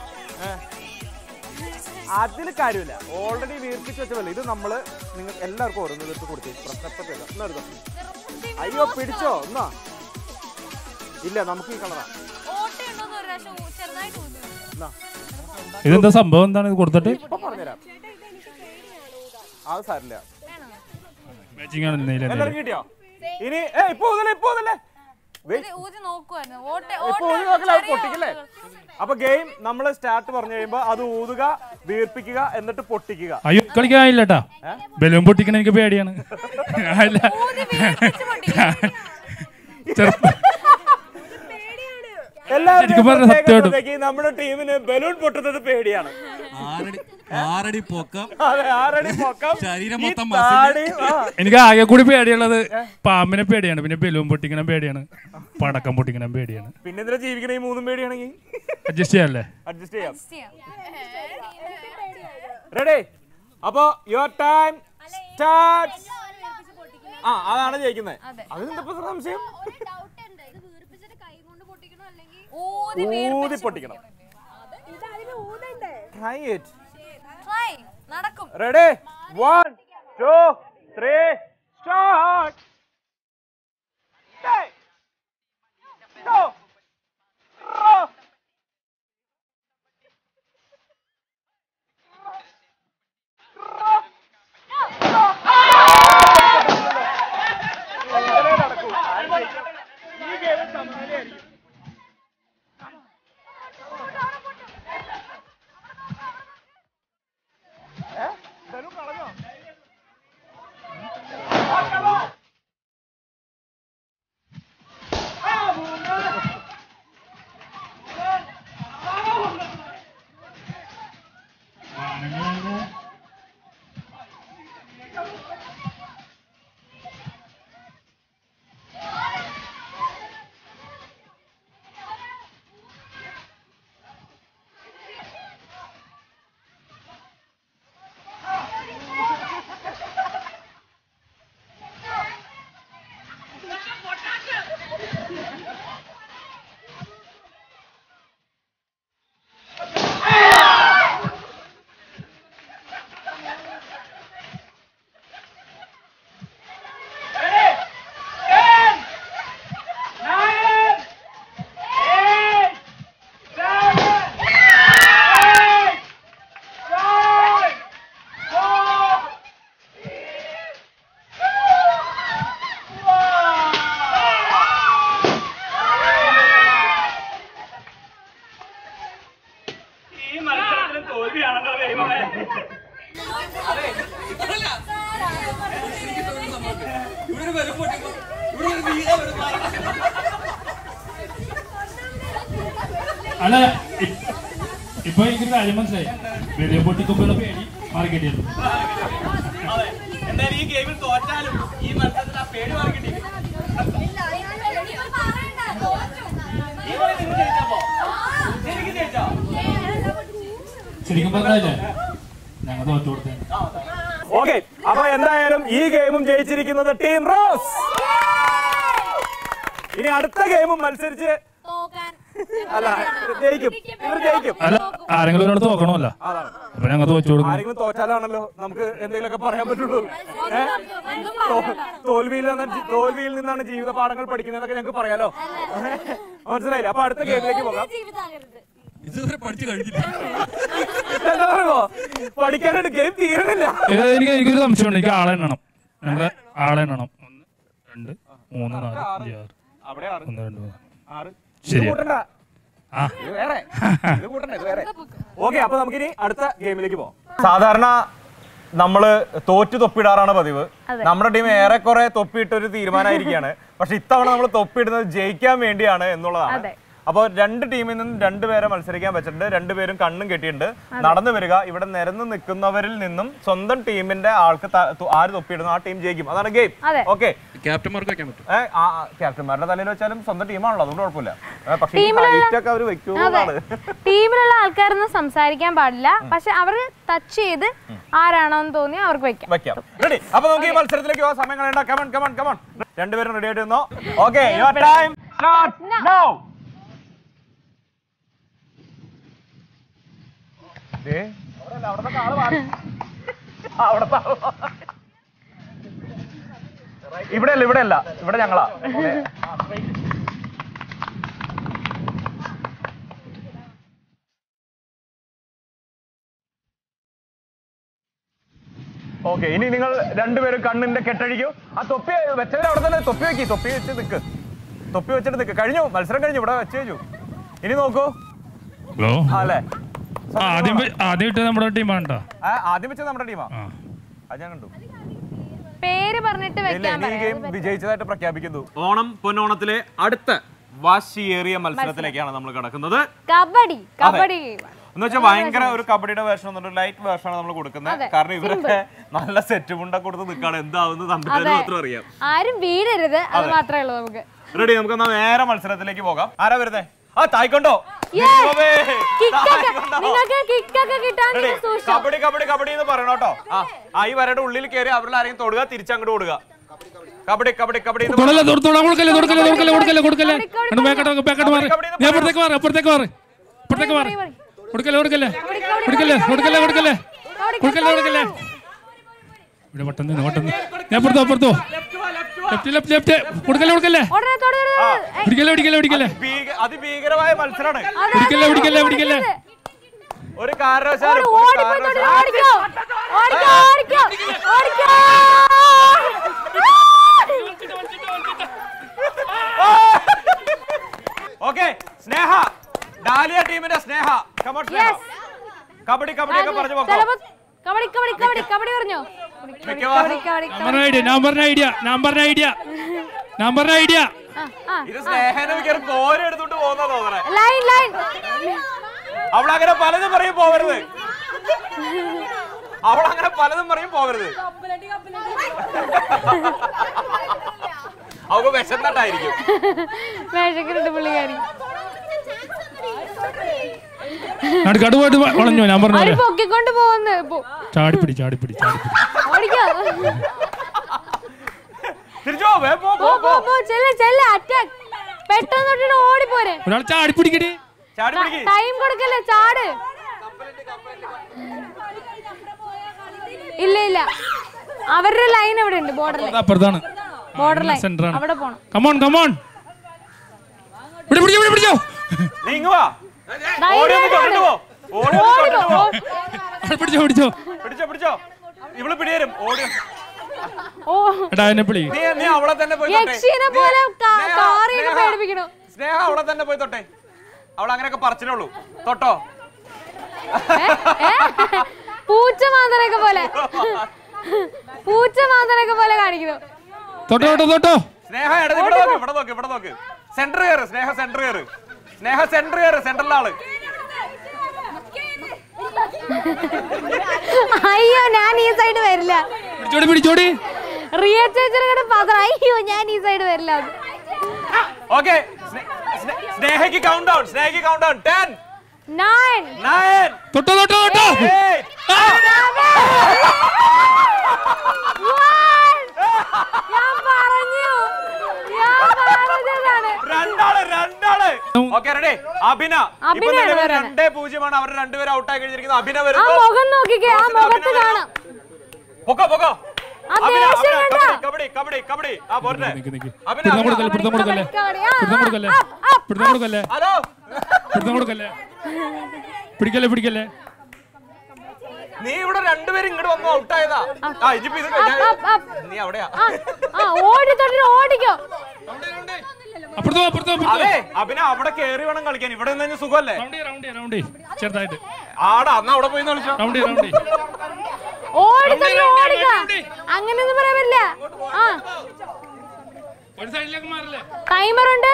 അതിൽ കാര്യമില്ല ഓൾറെഡി വീർപ്പിച്ച് വെച്ചതല്ലേ ഇത് നമ്മള് നിങ്ങൾ എല്ലാവർക്കും ഓരോന്ന് വീർപ്പ് കൊടുത്തു പ്രശ്നപ്പെട്ടില്ല എന്നാ എടുത്തോ അയ്യോ പിടിച്ചോ എന്നാ ഇല്ല നമുക്ക് ഈ കളറാ ഓട്ടയുണ്ടോന്ന് ഒരു പ്രാവശ്യം ഊ- ചെറുതായിട്ട് ഊതി എന്നാ ഇതെന്താ സംഭവം എന്താണ് ഇത് കൊടുത്തിട്ട് ഇപ്പൊ പറഞ്ഞുതരാം അത് സാരില്ല മാച്ചിങ് ആണ് നീല എല്ലാരും കിട്ടിയോ ഇനി ഏ ഇപ്പൊ ഊതല്ലേ ഇപ്പൊ ഊതല്ലേ ഇത് ഊതി നോക്കുവായിരുന്നു ഓട്ട ഇപ്പൊ ഊതി നോക്കല അത് പൊട്ടിക്കല്ലേ അപ്പൊ ഗെയിം നമ്മൾ സ്റ്റാർട്ട് പറഞ്ഞു കഴിയുമ്പോ അത് ഊതുക വീർപ്പിക്കുക എന്നിട്ട് പൊട്ടിക്കുക അയ്യോ കളിക്കാനില്ല കേട്ടാ ബലൂൺ പൊട്ടിക്കണ എനിക്ക് പേടിയാണ് അല്ല ചെറുപ്പം ശരിക്കും പറഞ്ഞാ സത്യമായിട്ടും. എല്ലാവരും നമ്മുടെ ടീമിന് ബലൂൺ പൊട്ടുന്നത് പേടിയാണ് ആറടി ആറടി പൊക്കം അതെ ആറടി പൊക്കം ശരീരം ഈ മൊത്തം താടി, ആ. എനിക്ക് ആകെ കൂടി പേടിയുള്ളത് പാമ്പിനെ പേടിയാണ് പിന്നെ ബലൂൺ പൊട്ടിക്കണം പേടിയാണ് പടക്കം പൊട്ടിക്കണം പേടിയാണ് പിന്നെ ഇതിലെ ജീവിക്കണ ഈ മൂന്നും പേടിയാണെങ്കിൽ അഡ്ജസ്റ്റ് ചെയ്യാല്ലേ അഡ്ജസ്റ്റ് ചെയ്യാം ചെയ്യാം. റെഡി അപ്പോ യുവർ ടൈം സ്റ്റാർട്ട് ആ അതാണ് ജയിക്കുന്നത് അതിനെന്താ ഇപ്പൊ സംശയം ഒരു ഡൗട്ട് ഉണ്ട് ഇത് വീർപ്പിച്ചിട്ട് കൈ കൊണ്ട് പൊട്ടിക്കണോ അല്ലെങ്കിൽ ഊതി ഊതി പൊട്ടിക്കണം ട്രൈ ഇറ്റ് ട്രൈ നടക്കും ready one two three start Go! Row! ഇങ്ങനെ നടക്കൂ. ഈ ഗെയിം സമാനമായിരിക്കും ഏ? ബലൂൺ കളഞ്ഞോ അല്ല ഇ- ഇപ്പൊ എനിക്ക് കാര്യം മനസ്സിലായി വെടിയെ പൊട്ടിക്കുമ്പോഴുള്ള പേടി മാർക്കറ്റിൽ എന്തായാലും ഈ ഗെയിമിൽ തോറ്റാലും ഈ മത്സരത്തിൽ ആ പേടി മാറിക്കിട്ടി ശരിക്കും പറഞ്ഞല്ലേ ഞങ്ങൾ തോറ്റു കൊടുത്തേ ഓക്കെ അപ്പൊ എന്തായാലും ഈ ഗെയിമും ജയിച്ചിരിക്കുന്നത് ടീം റോസ് ഇനി അടുത്ത ഗെയിമും മത്സരിച്ച് തോക്കാൻ അല്ല ജയിക്കും ഇവർ ജയിക്കും അല്ല ആരെങ്കിലും ഒരാൾ തോക്കണമല്ല അതാണ് അപ്പൊ ഞങ്ങൾ തോറ്റു കൊടുക്കും ആരെങ്കിലും തോറ്റാലാണല്ലോ നമുക്ക് എന്തെങ്കിലുമൊക്കെ പറയാൻ പറ്റുള്ളൂ ഏ? തോ- തോൽവിയിൽ നിന്നാണ് ജി- തോൽവിയിൽ നിന്നാണ് ജീവിത പാഠങ്ങൾ പഠിക്കുന്നതൊക്കെ ഞങ്ങൾക്ക് പറയാലോ മനസ്സിലായില്ലേ അപ്പൊ അടുത്ത ഗെയിമിലേക്ക് പോകാം ജീവിതാകരുത് ഇതുവരെ പഠിച്ചു കഴിഞ്ഞില്ല എന്താ പറയുമോ പഠിക്കാനായിട്ട് ഗെയിം തീരണില്ല ഇത് എനിക്ക് എനിക്കൊരു സംശയമുണ്ട് എനിക്ക് ആളെ എണ്ണണം ഞങ്ങളെ ആളെ എണ്ണണം ഒന്ന് രണ്ട് മൂന്ന് നാല് അഞ്ച് ആറ് അവിടെ ആറ് ഒന്ന് രണ്ട് മൂന്ന് ആറ് ശരി. ഇത് കൂട്ടണ്ട ആ ഇത് വേറെ ഇത് കൂട്ടണ്ട ഇത് വേറെ ഓക്കെ അപ്പൊ നമുക്കിനി അടുത്ത ഗെയിമിലേക്ക് പോകാം സാധാരണ നമ്മള് തോറ്റു തൊപ്പിടാറാണ് പതിവ് നമ്മുടെ ടീം ഏറെക്കുറെ തൊപ്പിയിട്ട ഒരു തീരുമാനമായിരിക്കുകയാണ് പക്ഷെ ഇത്തവണ നമ്മൾ തൊപ്പിയിടുന്നത് ജയിക്കാൻ വേണ്ടിയാണ് എന്നുള്ളതാണ് അപ്പോൾ രണ്ട് ടീമിൽ നിന്നും രണ്ടുപേരെ മത്സരിക്കാൻ വെച്ചിട്ടുണ്ട് രണ്ടുപേരും കണ്ണും കെട്ടിയിട്ടുണ്ട് നടന്നു വരിക ഇവിടെ നിരന്ന് നിൽക്കുന്നവരിൽ നിന്നും സ്വന്തം ടീമിന്റെ ആൾക്ക് ത- തു- ആര് തൊപ്പിയിടുന്നു ആ ടീം ജയിക്കും അതാണ് ഗെയിം ഓക്കെ ക്യാപ്റ്റന്മാർക്ക് വെക്കാൻ പറ്റും ഏഹ് ആ ആ, ക്യാപ്റ്റന്മാരുടെ തലയിൽ വെച്ചാലും സ്വന്തം ടീമാണല്ലോ അതുകൊണ്ട് കുഴപ്പമില്ല ഏ, പക്ഷേ ഈ ഹൈറ്റ് ഒക്കെ അവർ വെക്കുള്ളതാണ് ടീമിലുള്ള ആൾക്കാരൊന്നും സംസാരിക്കാൻ പാടില്ല പക്ഷെ അവർ ടച്ച് ചെയ്ത് ആരാണോന്ന് തോന്നി അവർക്ക് വെക്കാം വെക്കാം റെഡി അപ്പൊ നമുക്ക് ഈ മത്സരത്തിലേക്ക് പോകാൻ സമയം കളയണ്ട കമൺ കമൺ കമൺ രണ്ടുപേരും റെഡി ആയിട്ട് നിന്നോ okay your time start now ഇവിടെ അല്ല ഇവിടെ അല്ല ഇവിടെ ഞങ്ങളാ ഓക്കെ ഇനി നിങ്ങൾ രണ്ടുപേരും കണ്ണിന്റെ കെട്ടഴിക്കൂ ആ തൊപ്പി വെച്ചവർ അവിടെ തന്നെ തൊപ്പി വെക്കി തൊപ്പി വെച്ച് നിക്ക് തൊപ്പി വെച്ചിട്ട് നിക്ക് കഴിഞ്ഞു മത്സരം കഴിഞ്ഞു ഇവിടെ വെച്ച് കഴിഞ്ഞു ഇനി നോക്കൂ ഹലോ ആ, അല്ലേ ആദ്യം വെ- ആദ്യം ഇട്ട് നമ്മുടെ ടീമാണ് കേട്ടോ ആ, ആദ്യം വെച്ചത് നമ്മുടെ ടീമാ ആ അത് ഞാൻ കണ്ടു പേര് പറഞ്ഞിട്ട് ഇല്ല വെക്കാൻ ഇനി ഈ പറയാം ഗെയിം വിജയിച്ചതായിട്ട് പ്രഖ്യാപിക്കുന്നു ഓണം പൊന്നോണത്തിലെ അടുത്ത വാശിയേറിയ മത്സരത്തിലേക്കാണ് നമ്മൾ കിടക്കുന്നത് കബഡി കബഡി ഗെയിമാണ് എന്ന് വെച്ചാൽ ഭയങ്കര ഒരു കബഡിയുടെ വേർഷൻ ഒന്നുണ്ട് ലൈറ്റ് വേർഷനാണ് നമ്മൾ കൊടുക്കുന്നത് കാരണം ഇവരൊക്കെ നല്ല സെറ്റ് മുണ്ട കൊടുത്ത് നിൽക്കാണ് എന്താവുന്നത് തമ്പിച്ചാലും മാത്രം അറിയാം ആരും വീടരുത് അത് മാത്രമേ ഉള്ളൂ നമുക്ക് റെഡി നമുക്ക് എന്നാ നേരെ മത്സരത്തിലേക്ക് പോകാം ആരാ വരുന്നേ ആ തായ്ക്കൊണ്ടോ കിക്കൊക്കെ നിങ്ങൾക്ക് കിക്കൊക്കെ കിട്ടാൻ നിങ്ങൾ സൂക്ഷിച്ചോ. കബഡി കബഡി കബഡി എന്ന് പറയണം കേട്ടോ ആ ആ ഈ വരയുടെ ഉള്ളിൽ കയറി അവരിൽ ആരെങ്കിലും തൊടുക തിരിച്ചങ്ങോട്ട് കൊടുക്കുക കബഡി കബഡി കബഡി എന്ന് തൊടല്ലേ തൊട തൊടാൻ കൊടുക്കല്ലേ കൊടുക്കല്ലേ കൊടുക്കല്ലേ കൊടുക്കല്ലേ കൊടുക്കല്ലേ എന്നിട്ട് ബാക്കോട്ട് ബാക്കോട്ട് മാറി കബഡി നീ അപ്പുറത്തേക്ക് മാറി അപ്പുറത്തേക്ക് മാറി അപ്പുറത്തേക്ക് മാറി കൊടുക്കല്ലേ കൊടുക്കല്ലേ കൊടുക്കല്ലേ കൊടുക്കല്ലേ കൊടുക്കല്ലേ കൊടുക്കല്ലേ കൊടുക്കല്ലേ ഇവിടെ പെട്ടെന്ന് നിന്ന്, പെട്ടെന്ന് ഞാൻ അപ്പുറത്തോ അപ്പുറത്തോ ലെഫ്റ്റ് ലെഫ്റ്റ് ലെഫ്റ്റ് കൊടുക്കല്ലേ കൊടുക്കല്ലേ ഉടനെ തൊടരുത്. ഏയ്, പിടിക്കല്ലേ പിടിക്കല്ലേ പിടിക്കല്ലേ ഭീക- അതിഭീകരമായ മത്സരമാണ് അതെ, പിടിക്കല്ലേ അതെ, പിടിക്കല്ലേ അതെ, പിടിക്കല്ലേ ഒരു കാരണവശാലും ഓടി, ഒരു ഓടിപ്പോയി തൊടരുത്. കാരണവശാലും- ഓടിക്കോ ഓടിക്കോ ഓടിക്കോ ഓടിക്കോ ഓക്കെ സ്നേഹ ഡാലിയ ടീമിന്റെ സ്നേഹ കമോൺ സ്നേഹ Yes. കബഡി കബഡി ഒക്കെ പറഞ്ഞു പോക്കോ ചിലപ്പോ കബഡി കബഡി കബഡി കബഡി പറഞ്ഞോ കബഡി കബഡി കബഡി ഞാൻ പറഞ്ഞ ഐഡിയ ഞാൻ പറഞ്ഞ ഐഡിയ ഞാൻ പറഞ്ഞ ഐഡിയ ഞാൻ പറഞ്ഞ ഐഡിയ ആ ആ ഇത് സ്നേഹനെ മിക്കവാറും കോര എടുത്തോണ്ട് പോകുന്ന തോന്നണേ ലൈൻ ലൈൻ അവളങ്ങനെ പലതും പറയും പോവരുത് അവളങ്ങനെ പലതും പറയും പോവരുത് അവക്ക് വിശന്നിട്ടായിരിക്കും വേഷക്കിട്ട് പുള്ളിക്കാരി നടുക്കാട് പോയിട്ട് വളഞ്ഞോ ഞാൻ പറഞ്ഞ അവര് പോലെ പൊക്കിക്കൊണ്ട് പോകുന്നു പോ- ചാടിപ്പിടി ചാടിപ്പിടി ചാടിപ്പിടി ഓടിക്കോ തിരിച്ചോ വേ പോ പോ പോ പോ പോ പോ ചെല്ല് ചെല്ല് അറ്റാക്ക് പെട്ടെന്ന് തൊട്ടിട്ട് ഓടിപ്പോരെ ഒരാൾ ചാടിപ്പിടിക്കടി ചാടി പിടിക്ക് ടൈം കൊടുക്കല്ലേ ചാട് ഇല്ല ഇല്ല അവരുടെ ലൈൻ അവിടെ ഉണ്ട് ബോർഡർ ലൈൻ അപ്പുറത്താണ് ബോർഡർ ലൈൻ സെന്റർ ആണ് അവിടെ പോണം കമോൺ കമോൺ പിടി പിടിച്ചോ പിടി പിടിച്ചോ നീ ഇങ്ങ് വാ ഓടി ഒന്ന് തൊട്ടിട്ട് പോ ഓടി ഒന്ന് തൊട്ടിട്ട് പോ ആ, പിടിച്ചോ പിടിച്ചോ പിടിച്ചോ പിടിച്ചോ ഇവള് പിടിയരും ഓടി ഓ എടാ എന്നെ പിടി നീ നീ അവളെ തന്നെ പോയി തൊട്ടെ. യക്ഷിനെ നീ- പോലെ കാ- സ്നേഹ, കാറിയൊക്കെ സ്നേഹ, പേടിപ്പിക്കണു. സ്നേഹ അവളെ തന്നെ പോയി തൊട്ടെ അവൾ അങ്ങനെയൊക്കെ പറിച്ചിട്ടേ ഉള്ളൂ തൊട്ടോ ഏ? ഏ? പൂച്ച മാന്തരൊക്കെ പോലെ പൂച്ച മാന്തരൊക്കെ പോലെ കാണിക്കുന്നു തൊട്ടോ തൊട്ടോ തൊട്ടോ സ്നേഹ ഇടത് ഇവിടെ നോക്ക് ഇവിടെ നോക്ക് ഇവിടെ നോക്ക് സെന്റർ കയറ് സ്നേഹ സെന്റർ കയറ് സ്നേഹ സെന്റർ കയറ് സെന്ററിലെ ആള് അയ്യോ ഞാൻ ഈ സൈഡ് വരില്ല പിടിച്ചോടി പിടിച്ചോടി റിയ ചേച്ചിയുടെ പാത്രം അയ്യോ ഞാൻ ഈ സൈഡ് വരില്ല ഓക്കെ സ്നേഹയ്ക്ക് കൗണ്ട് ഡൗൺ സ്നേഹയ്ക്ക് count down ten nine nine തൊട്ടോ തൊട്ടോ തൊട്ടോ ഞാൻ പറഞ്ഞു ഞാൻ പറഞ്ഞതാണ് രണ്ടാള് രണ്ടാള് ഓക്കെ റെഡി അഭിന ഇപ്പൊ അഭിനയാണ് നിലവിൽ വരുന്നത്. രണ്ടേ പൂജ്യമാണ് അവർ രണ്ടുപേരും ഔട്ടായി കഴിഞ്ഞിരിക്കുന്നത് അഭിന ആ വരുന്നു മുഖം നോക്കിക്കേ ആ അഭിന മുഖത്ത് വരുന്നു. കാണാം പൊക്കോ പൊക്കോ ആ അഭിന ദേഷ്യം അഭിന കണ്ടോ? കബഡി കബഡി കബഡി കബഡി ആ പോരട്ടെ നിക്ക് നിക്ക് അഭിന പിടുത്തം അഭിന. കൊടുക്കല്ലേ പിടുത്തം കൊടുക്കല്ലേ കബഡി, ആ, പിടുത്തം കൊടുക്കല്ലേ ആ, ആ, പിടുത്തം കൊടുക്കല്ലേ ഹലോ പിടുത്തം കൊടുക്കല്ലേ പിടിക്കല്ലേ പിടിക്കല്ലേ നീ ഇവിടെ രണ്ടുപേരും ഇങ്ങോട്ട് വന്നു ഔട്ടായതാ ആ ഇനിയിപ്പോ ഇത് അപ്പ്, അപ്പ്. നീ അവിടെയാ ആ, ആ ഓടി തൊട്ടിട്ട് ഓടിക്കോ അപ്പുറത്തോ അപ്പുറത്തോ അപ്പുറത്തോ അതെ അഭിന അവിടെ കേറി വേണം കളിക്കാൻ ഇവിടെ നിന്ന് കഴിഞ്ഞാൽ സുഖമല്ലേ റൗണ്ട് ചെയ്യ്, റൗണ്ട് ചെയ്യ്, റൗണ്ട് ചെയ്യ്. ചെറുതായിട്ട് ആടാ അന്ന് അവിടെ പോയി കളിച്ചോ റൗണ്ട് ചെയ്യ്, റൗണ്ട് ചെയ്യ്. ഓടി തൊട്ടിട്ട് റൗണ്ട് ഓടിക്കോ റൗണ്ട് അങ്ങനെയൊന്നും പറയാൻ പറ്റില്ല ആ ഒരു സൈഡിലേക്ക് മാറില്ലേ ടൈമർ ഉണ്ട്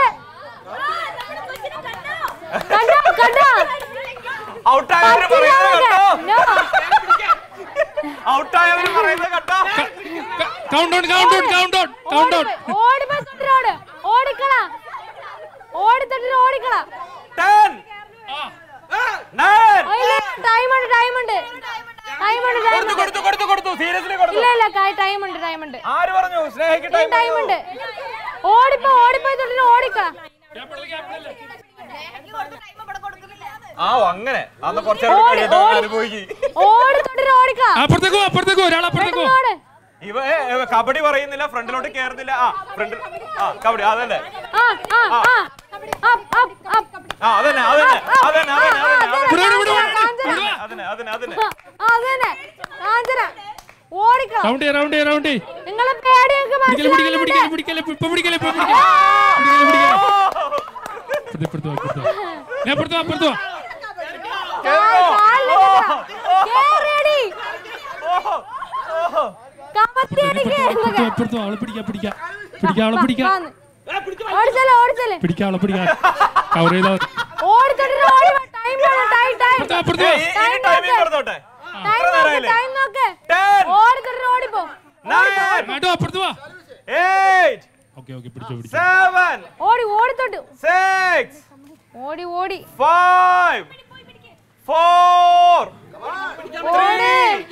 കണ്ടോ കണ്ടോ ഔട്ടായവര് പറയുന്നത് കേട്ടോ No. ഔട്ടായവര് പറയുന്നത് കേട്ടോ count down count down count down count down ഓടി- ഓടിപ്പോയി തൊട്ടിട്ട് ഓട് ഓടിക്കള ഓടി തൊട്ടിട്ട് ഓടിക്കള ടെൻ നയൻ ടൈം ഉണ്ട് ടൈം ഉണ്ട് ടൈം ഉണ്ട് ടൈം കൊടുത്തു കൊടുത്തു കൊടുത്തു കൊടുത്തു സീരിയസ്ലി കൊടുത്തു ഇല്ല ഇല്ല ടൈം ഉണ്ട് ടൈം ഉണ്ട് ആര് പറഞ്ഞു സ്നേഹിക്ക് ടൈം ടൈം ഉണ്ട് ഓടിപ്പോ ഓടിപ്പോയി തൊട്ടിട്ട് ഓടിക്കള ആ ഓ, അങ്ങനെ അന്ന് കുറച്ചു നേരം ഓടി, കഴിയട്ടെ ഓടി. അനുഭവിക്ക് ഓടി തൊട്ടിട്ട് ഓടിക്കള അപ്പുറത്തേക്കോ അപ്പുറത്തേക്കോ ഒരാൾ അപ്പുറത്തേക്കോ ഓട് ഇവ ഏ, ഏ, കബഡി പറയുന്നില്ല ഫ്രണ്ടിലോട്ട് കേറുന്നില്ല ആ ഫ്രണ്ട് ആ കബഡി അതല്ലേ ആ ആ ആ അപ്പ് അപ്പ് അപ്പ് ആ അതന്നെ അതന്നെ അതന്നെ അതന്നെ അതന്നെ ഇവിടെ, ഇവിടെ, ഇവിടെ, കാഞ്ചന ഇവിടെ. അതന്നെ അതന്നെ അതന്നെ ആ, അതന്നെ കാഞ്ചന ഓടിക്കള റൗണ്ട് ചെയ്യ്, റൗണ്ട് ചെയ്യ്, റൗണ്ട് ചെയ്യ്. നിങ്ങളെ പേടിയൊക്കെ പിടിക്കല് പിടിക്കല് മനസ്സിലാവുന്നുണ്ട് പിടിക്കല് പിടിക്കല് ഇപ്പൊ പിടിക്കല് ഇപ്പൊ പിടിക്കല് പിടിക്കല് പിടിക്കല് ഇപ്പുറത്ത്, ഇപ്പുറത്ത് വാ, ഇപ്പുറത്ത് വാ. ഞാൻ അപ്പുറത്ത് വാ, അപ്പുറത്ത് വാ. കേറടി കമത്തി ഇപ്പുറത്ത് അടിക്ക് വാ, ഇപ്പുറത്ത് വാ, ഇപ്പുറത്ത് വാ. അവളെ പിടിക്കാം പിടിക്കാം പിടിക്കാം അവളെ പിടിക്കാം ഓടിച്ചല്ലേ ഓടിച്ചല്ലേ പിടിക്കാം അവളെ പിടിക്കാം കവർ ചെയ്താ മതി. ഓടിച്ചിട്ട് ഓടി ടൈം ടൈം ടൈം അപ്പുറത്ത് വാ, അപ്പുറത്ത് വാ. ഈ ടൈമിംഗ് കൊടുത്തോട്ടെ ടൈം എത്ര നോക്ക് നേരമായില്ലേ ടൈം നോക്ക് ടെൻ ഓടിച്ചിട്ട് ഓടിപ്പോ നയൻ അങ്ങോട്ട് വാ, അപ്പുറത്ത് വാ എയ്റ്റ് ഓക്കെ ഓക്കെ പിടിച്ചോ പിടിച്ചോ സെവൻ ഓടി ഓടിത്തോട്ട് സിക്സ് ഓടി ഓടി ഫൈവ് ഫോർ ഓടി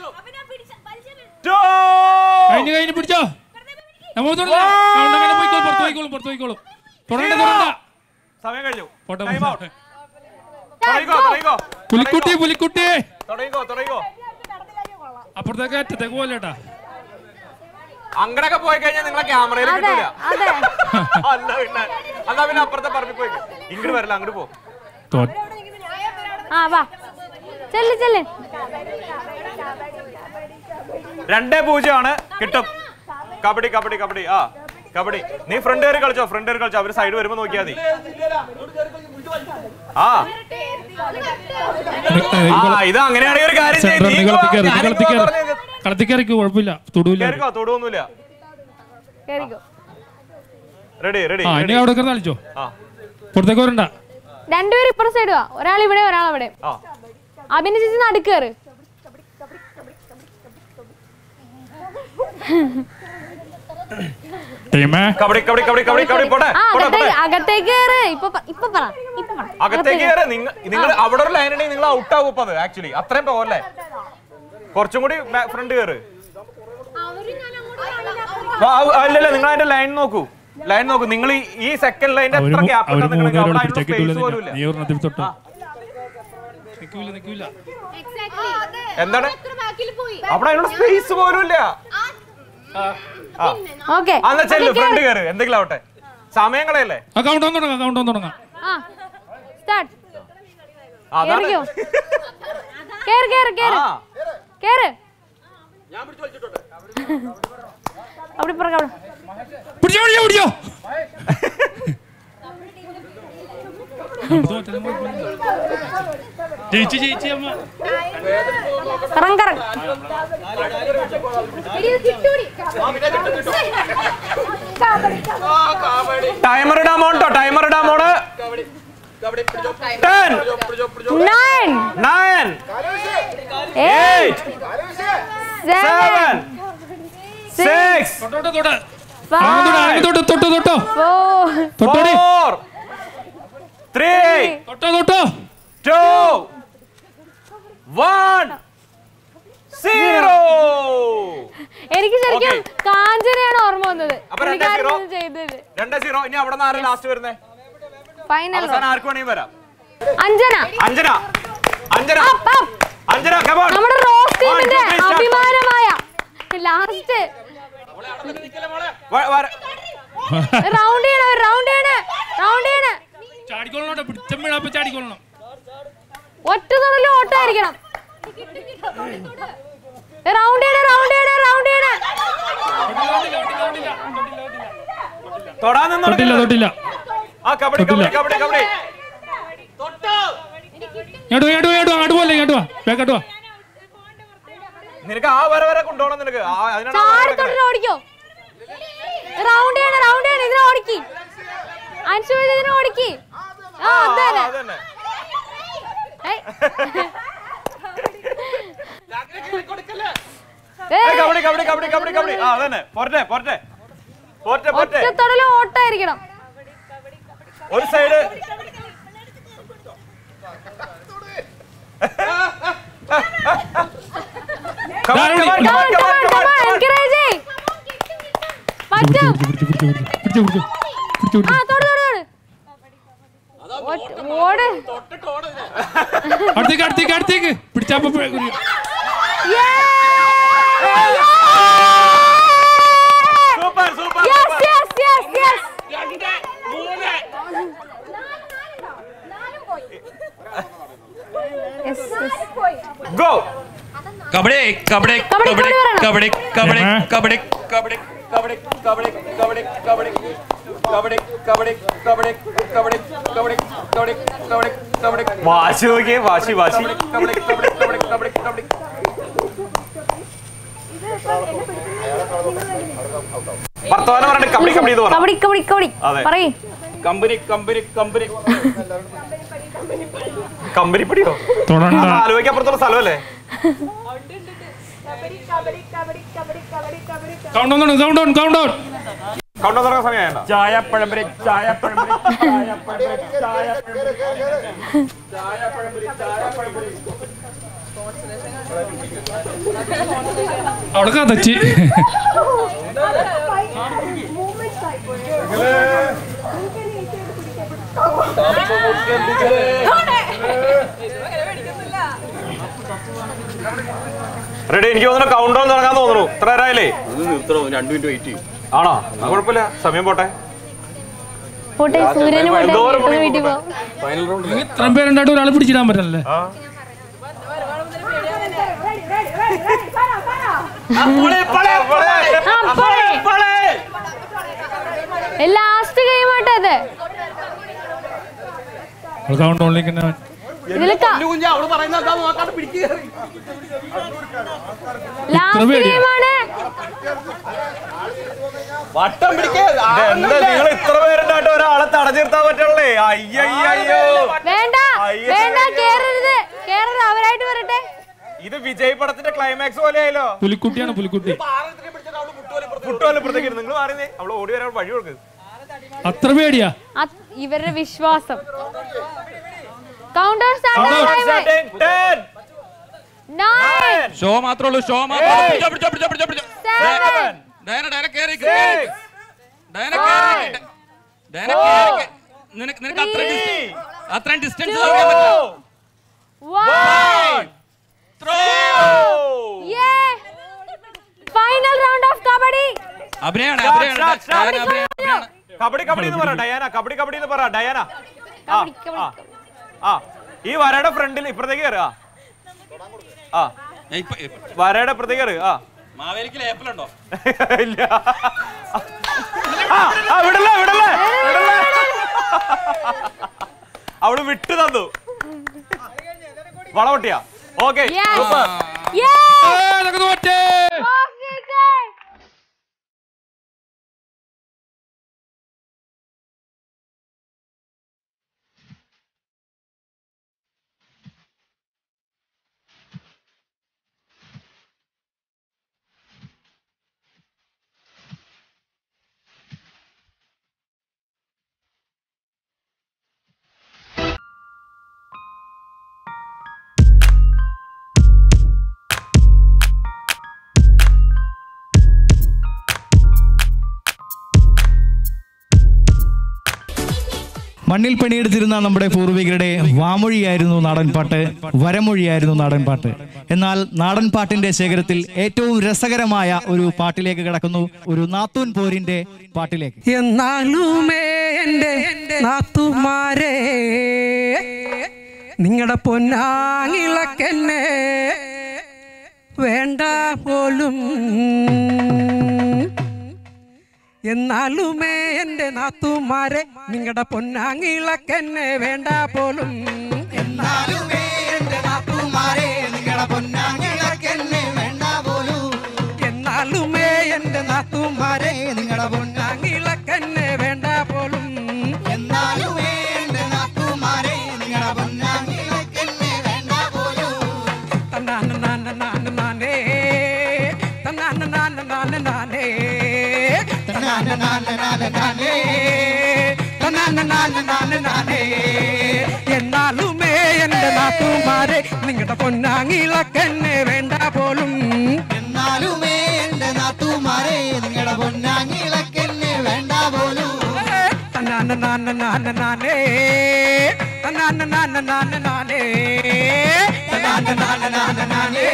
ടു കഴിഞ്ഞ് കഴിഞ്ഞ് പിടിച്ചോ നമ്മൾ തൊടണ്ട കൗണ്ട് അങ്ങനെ പോയിക്കോളും പുറത്ത് പോയിക്കോളും പുറത്ത് പോയിക്കോളും തൊടണ്ട തൊടണ്ട സമയം കഴിഞ്ഞു പോട്ടെ Time out. പോട്ടെ. തുടങ്ങിക്കോ തുടങ്ങിക്കോ പുലിക്കുട്ടി പുലിക്കുട്ടി തുടങ്ങിക്കോ തുടങ്ങിക്കോ അപ്പുറത്തേക്ക് അറ്റത്തേക്ക് പോലെ കേട്ടാ അങ്ങനൊക്കെ പോയി കഴിഞ്ഞാൽ നിങ്ങളെ ക്യാമറയിൽ അതെ കിട്ടില്ല അതെ അല്ല പിന്നെ എന്നാ പിന്നെ അപ്പുറത്തെ പറമ്പിൽ പോയി ഇങ്ങോട്ട് വരില്ല അങ്ങോട്ട് പോ തോ- ആ വാ ചെല്ല് ചെല്ല് രണ്ടേ പൂജ്യമാണ് കിട്ടും കബഡി കബഡി കബഡി ആ കബഡി നീ ഫ്രണ്ട് കയറി കളിച്ചോ ഫ്രണ്ട് കയറി കളിച്ചോ അവര് സൈഡ് വരുമ്പോ നോക്കിയാ മതി ആ ആ ഇത് അങ്ങനെയാണെങ്കിൽ ഒരു കാര്യം ചെയ്യ്. സെന്ററിൽ നീ കളത്തി പോ, കയറി ഞാനിപ്പോ കളത്തി കയറി പറഞ്ഞത്. കളത്തി കയറിക്ക് കുഴപ്പമില്ല തൊടൂല കേറിക്കോ തൊടുവൊന്നുമില്ല കേറിക്കോ റെഡി റെഡി ആ ഇനി അവിടെ കിടന്ന് കളിച്ചോ ആ പുറത്തേക്ക് വരണ്ട രണ്ടുപേരും ഇപ്പുറ സൈഡ് വാ ഒരാൾ ഇവിടെ ഒരാൾ അവിടെ ആ അഭിനയ ചേച്ചി നടുക്കേറ് ടീമേ കബഡി കബഡി കബഡി കബഡി കബഡി പോട്ടെ ആ പോട്ടെ പോട്ടെ അകത്തേക്ക് അകത്തേക്ക് കയറ് ഇപ്പൊ പ- ഇപ്പൊ പറ ഇപ്പൊ പറ അകത്തേക്ക് കയറി നിങ്ങൾ നിങ്ങൾ അവിടെ ഒരു ലൈൻ ഉണ്ടെങ്കിൽ നിങ്ങൾ ഔട്ട് ആവും ഇപ്പൊ അത് ആക്ച്വലി അത്രയും പോവല്ലേ കുറച്ചും കൂടി ഫ്രണ്ട് കയറ് ആ, ആ, അല്ലല്ല നിങ്ങൾ അതിന്റെ ലൈൻ നോക്കൂ ലൈൻ നോക്കൂ നിങ്ങൾ ഈ- ഈ സെക്കൻഡ് ലൈനിന്റെ അവര് എത്ര മൂ- ഗ്യാപ്പ് അവര് ഉണ്ട് നിങ്ങൾക്ക് മൂന്നുപേരോട് അവിടെ അതിനുള്ള പിടിച്ചാൽ കിട്ടൂല സ്പേസ് പോലും നിന്നെ. ഇല്ല നീ ഒരെണ്ണത്തിൽ തൊട്ടോ നിക്കൂല നിക്കൂല എന്താണ് അവിടെ അതിനുള്ള സ്പേസ് പോലും ഇല്ല ആ ഓക്കെ ആ, എന്നാ ചെല്ലു ഫ്രണ്ട് കയറ് എന്തെങ്കിലും ആവട്ടെ സമയം കളയല്ലേ ആ കൗണ്ട് ഓൺ തുടങ്ങാം കൗണ്ട് ഓൺ തുടങ്ങാം ആ സ്റ്റാർട്ട് അതാണ് കേറിക്കോ കേറ് കേറ് കേറ് ആ കേറ് അവിടെ പുറകെ അവിടെ പിടിച്ചോ പിടിച്ചോ പിടിച്ചോ അപ്പുറത്ത് മറ്റേ നമ്മൾ ജയിച്ച് ജയിച്ച് അമ്മ കറങ്ങ് കറങ്ങ് കിട്ടൂടി ടൈമർ ഇടാൻ പോട്ടോ ടൈമർ ഇടാൻ പോണ് ten nine nine eight eight seven seven six തൊട്ടോ തൊട്ടോ തൊട്ടോ തൊട്ടോ തൊട്ടോ ഫോർ തൊട്ടോടി ഫോർ ത്രീ തൊട്ടോ തൊട്ടോ ടു വൺ സീറോ എനിക്ക് ശരിക്കും Okay. കാഞ്ചനയാണ് ഓർമ്മ വന്നത് അപ്പൊ രണ്ടേ പുള്ളിക്കാരൻ zero. ഇത് ചെയ്തത് രണ്ട് സീറോ ഇനി അവിടെ നിന്ന് ആരും ലാസ്റ്റ് വരുന്നേ ഫൈനൽ അവസാനം ആർക്ക് വേണമെങ്കിൽ വരാം Anjana Anjana Anjana Up, up. Anjana come on. നമ്മുടെ റോസ് One, two, ടീമിന്റെ three, start. അഭിമാനമായ ലാസ്റ്റ് വ- വര- റൗണ്ട് ചെയ്യണം റൗണ്ട് ചെയ്യണം റൗണ്ട് ചെയ്യണം ചാടിക്കൊള്ളണം പിടിച്ചമ്മിഴാപ്പ ചാടിക്കൊള്ളണം ഒറ്റ തൊടലും ഓട്ടമായിരിക്കണം റൗണ്ട് ചെയ്യണം റൗണ്ട് ചെയ്യണം റൗണ്ട് ചെയ്യണം തൊടാൻ നിന്ന് തൊട്ടില്ല നടക്കരുത്. തൊട്ടില്ല ആ കബഡി കബഡി തൊട്ടില്ല. കബഡി കബഡി ഇങ്ങോട്ട് വാ, ഇങ്ങോട്ട് വാ, ഇങ്ങോട്ട് വാ, അങ്ങോട്ട് പോലെ ഇങ്ങോട്ട് വാ ബാക്കോട്ട് വാ നിനക്ക് ആ വര വരെ കൊണ്ടുപോകണം നിനക്ക് ആ, അതിനാണ് ആ വര ചാടി കിടക്കുന്നത്. തൊട്ടിൽ ഓടിക്കോ റൗണ്ട് ചെയ്യണം റൗണ്ട് ചെയ്യണം ഇതിനെ ഓടിക്കി അൻഷു ഇതിനെ ഓടിക്കി ആ ആ, അതന്നെ അത് തന്നെ. ഏയ്. ഏയ്, ഏയ്, കബഡി കബഡി കബഡി കബഡി കബഡി ആ അതന്നെ പോരട്ടെ പോരട്ടെ പോരട്ടെ പോരട്ടെ ഒറ്റ തൊടലും ഓട്ടമായിരിക്കണം ഒരു സൈഡ് ധാരാളി. Come on, come on, come on, encourage ചെയ്യ്. പറ്റും പിടിച്ചു പിടിച്ചു പിടിച്ചു പിടിച്ചു പിടിച്ചു ആ പിടിച്ചു തൊട് തൊട് തൊട് ഒറ്റ- ഓട് അടുത്തേക്ക് അടുത്തേക്ക് അടുത്തേക്ക് പിടിച്ചപ്പോ Yeah! Super super Yes, yes, yes, yes. Yes, yes. Go kabaddi kabaddi kabaddi, kabaddi kabaddi kabaddi വരണം. കബഡി കബഡി കബഡി കബഡി കബഡി കബഡി കബഡി കബഡി കബഡി കബഡി കബഡി കബഡി കബഡി കബഡി വാശി നോക്കിയേ വാശി വാശി കബഡി കബഡി കബഡി കബഡി കബഡി വർത്തമാനം പറഞ്ഞിട്ട് കബഡി കബഡി എന്ന് പറ കബഡി കബഡി കബഡി അതെ. പറയ് കമ്പനി കമ്പനി കമ്പനി കമ്പനിപ്പിടിയോ തൊടണ്ട ആലോചിക്കപ്പുറത്തുള്ള സ്ഥലമല്ലേ count on count on count on counter തുടങ്ങാൻ സമയമായണ്ട ചായ പഴംപരി ചായ പഴംപരി അവിടെ കതച്ച് റെഡി എനിക്ക് തോന്നുന്നു കൗണ്ട് ഡൗൺ തുടങ്ങാൻ തോന്നുന്നു ഇത്ര നേരമായില്ലേ രണ്ടു മിനിറ്റ് വെയിറ്റ് ചെയ്യും ആണോ അത് കുഴപ്പമില്ല സമയം പോട്ടെ പോട്ടെ സൂര്യന് പോട്ടെ എന്തോരം വീട്ടിൽ പണി വീട്ടിൽ കൊടുക്കണം. പോവാം ഫൈനൽ റൗണ്ട് ഇത്രയും പേരുണ്ടായിട്ട് ഒരാൾ പിടിച്ചിടാൻ പറ്റല്ലേ ആ ആ, പോരെ. ലാസ്റ്റ് ഗെയിം ആട്ടത് കൗണ്ട് ഓണിലേക്ക് തന്നെ ഇതില് കുഞ്ഞ അവള് പറയുന്ന എന്താ നോക്കാണ്ട് പിടിക്കുക ലാസ്റ്റ് പേടിയാ? ഗെയിമാണ് വട്ടം പിടിക്കുക എന്താ നിങ്ങൾ ഇത്ര പേരുണ്ടായിട്ട് ഒരാളെ തടഞ്ഞു നിർത്താൻ പറ്റുള്ളേ അയ്യോ വേണ്ട അയ്യേ. വേണ്ട കേറരുത് കേറരുത് അവരായിട്ട് വരട്ടെ ഇത് വിജയ് പടത്തിന്റെ ക്ലൈമാക്സ് പോലെ ആയല്ലോ പുലിക്കുട്ടിയാണ് പുലിക്കുട്ടി കുട്ടുവല്ല ഇപ്പുറത്തേക്ക് നിങ്ങൾ മാറിയേ അവള് ഓടി വരാൻ വഴി കൊടുക്ക് അത്ര പേടിയാ അത് ഇവരുടെ വിശ്വാസം counter Countdown start Starting. Ten, nine show മാത്രമേ ഉള്ളൂ ഷോ മാത്രമേ ഉള്ളൂ. പിടിച്ചോ, പിടിച്ചോ, പിടിച്ചോ, പിടിച്ചോ. സെവൻ ഡയന, ഡയന കേറി, six, കേറി. ഡയന കേറി. ഡ- ഡയന കേറി. നിനക്ക് നിനക്ക് അത്രയും three, ഡിസ്റ്റൻസ് അത്രയും ഡിസ്റ്റൻസ് നോക്കാൻ പറ്റില്ല two, one final round of kabaddi അഭിനയാണ് Start, അഭിനയാണ് start, start. ഡയന അഭിനയം അഭിനയാണ് കബഡി കബഡി എന്ന് പറ ഡയാന കബഡി കബഡി എന്ന് പറ ഡയാന ആ, കബഡി, കബഡി, ആ, ആ ഈ വരയുടെ ഫ്രണ്ടിൽ ഇപ്പുറത്തേക്ക് കയറുക ആ ഞാൻ ഇപ്പൊ- ഇപ്പൊ- വരയുടെ ഇപ്പുറത്തേക്ക് കയറുക ആ മാവേലിക്ക് ഏപ്പിലുണ്ടോ ഇല്ല ആ, ആ, വിടല്ലേ വിടല്ലേ വിടല്ലേ അവള് വിട്ടു തന്നു വളപൊട്ടിയാ ഓക്കെ Yes. Super Yes. അതൊക്കെ തോറ്റേ Oh, മണ്ണിൽ പണിയെടുത്തിരുന്ന നമ്മുടെ പൂർവികരുടെ വാമൊഴിയായിരുന്നു നാടൻപാട്ട് വരമൊഴിയായിരുന്നു നാടൻപാട്ട് എന്നാൽ നാടൻപാട്ടിന്റെ ശേഖരത്തിൽ ഏറ്റവും രസകരമായ ഒരു പാട്ടിലേക്ക് കിടക്കുന്നു ഒരു നാത്തൂൻ പോരിന്റെ പാട്ടിലേക്ക് എന്നാലുമേ എൻ്റെ നാത്തുമാരെ നിങ്ങളുടെ പൊന്നാങ്ങിളക്കെന്നെ വേണ്ട പോലും എന്നാലുമേ എൻ്റെ നാത്തുമാരെ നിങ്ങളുടെ പൊന്നാങ്ങിളക്കെന്നെ വേണ്ട പോലും എന്നാലുമേ എൻ്റെ നാത്തുമാരെ നിങ്ങളുടെ പൊന്നാങ്ങിളക്കെന്നെ വേണ്ട പോലും എന്നാലുമേ എൻ്റെ നാത്തുമാരെ നിങ്ങളുടെ പൊന്നാങ്ങിളക്കെന്നെ വേണ്ട പോലും എന്നാലുമേ എൻ്റെ നാത്തുമാരെ നിങ്ങളുടെ പൊന്നാങ്ങിളക്കെന്നെ വേണ്ട പോലും തന്നാന നാന നാന നാനേ തന്നാന നാന നാന നാനേ തന്നാന നാന നാന നാനേ തന്നാന നാന നാന നാനേ എന്നാലുമേ എൻ്റെ നാത്തുമാരെ നിങ്ങളുടെ പൊന്നാങ്ങിളക്കെന്നെ വേണ്ട പോലും എന്നാലുമേ എൻ്റെ നാത്തുമാരെ നിങ്ങളുടെ പൊന്നാങ്ങിളക്കെന്നെ വേണ്ട പോലും തന്നാന നാന നാന നാനേ തന്നാന നാന നാന നാനേ തന്നാന നാന നാന നാനേ